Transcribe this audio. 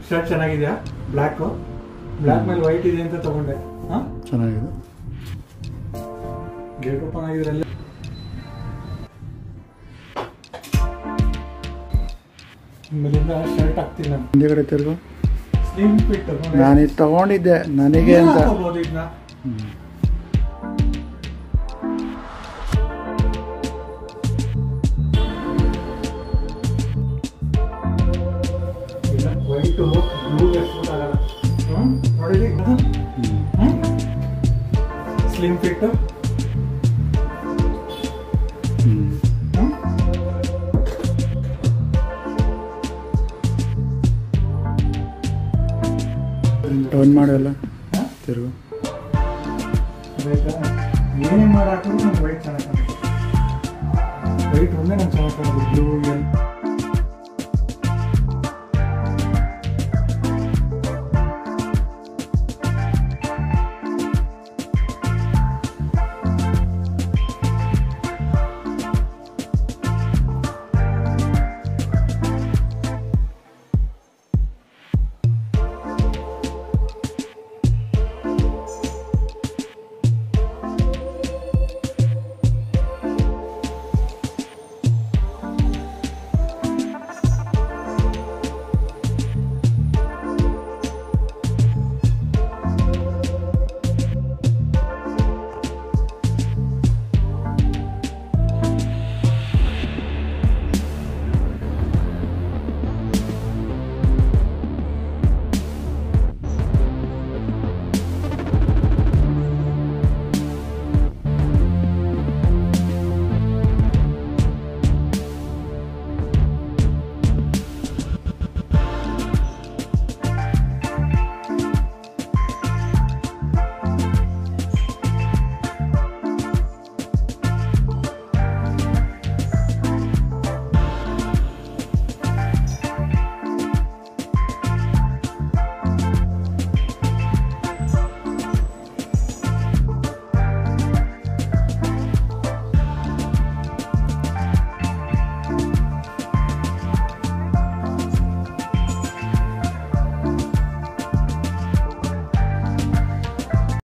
Shirt ಚೆನ್ನಾಗಿದೆಯಾ black black ಮೇಲೆ white ಇದೆ ಅಂತ ತಗೊಂಡೆ ಹಾಂ ಚೆನ್ನಾಗಿದೆ ಗೇಟ್ ಓಪನ್ ಆಗಿದ್ರಲ್ಲಿ ಇನ್ಮೇಲಿಂದ ಶರ್ಟ್ ಹಾಕ್ತೀನಿ ನಾನು ಹಿಂದೆಗಡೆ ತಿರುಗು ಸ್ಲಿಮ್ ಫಿಟ್ ನಾನು ಇದು ತಗೊಂಡಿದ್ದೆ ನನಗೆ ಅಂತ ಇದನ್ನ ಹ್ಮ್. ಇಲ್ಲ ವೈಟು ಬ್ಲೂಗೆ ಸೂಟ್ ಆಗಲ್ಲ ಹ್ಞೂ ನೋಡಿರಿ ಹ್ಮ್. ಸ್ಲಿಮ್ ಫಿಟ್ ಹ್ಮ್. ಹ್ಞೂ ಟರ್ನ್ ಮಾಡಲ್ಲ ಹಾಂ ತಿರುಗು ಬೇಕಾ ಏನೇ ಮಾಡಾಕಿದ್ರು ನಂಗೆ ವೈಟ್ ಚೆನ್ನಾಗಿ ಕಾಣುತ್ತೆ ವೈಟ್ ಒಂದೇ ನಂಗೆ ಚೆನ್ನಾಗಿ ಕಾಣೋದು ಬ್ಲೂ ಎಲ್